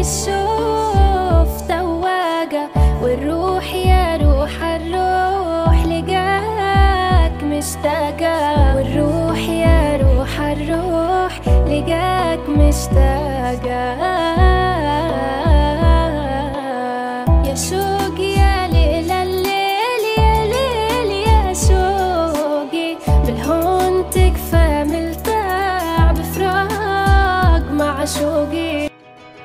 الشوف تواجة والروح يا روح الروح لقاك مشتاقة والروح يا روح الروح لقاك مشتاقة يا شوق يا ليل الليل يا ليل يا شوقي بالهون تكفى ملتاع بفراق مع شوقي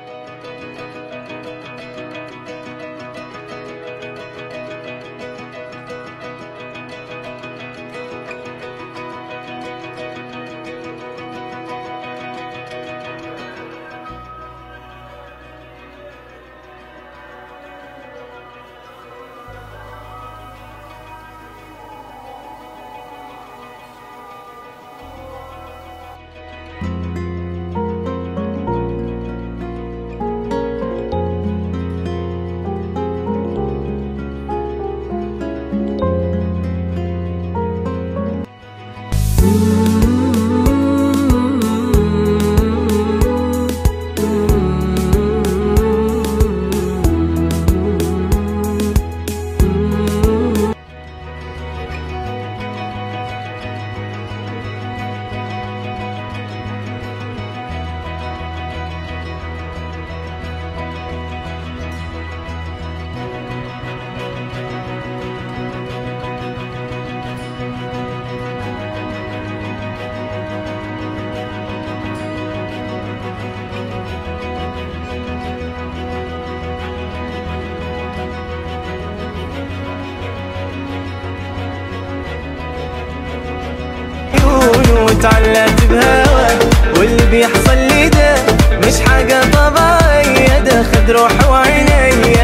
وتعلقت بهواك واللي بيحصل لي ده مش حاجة طبيعية ده خد روحي وعيني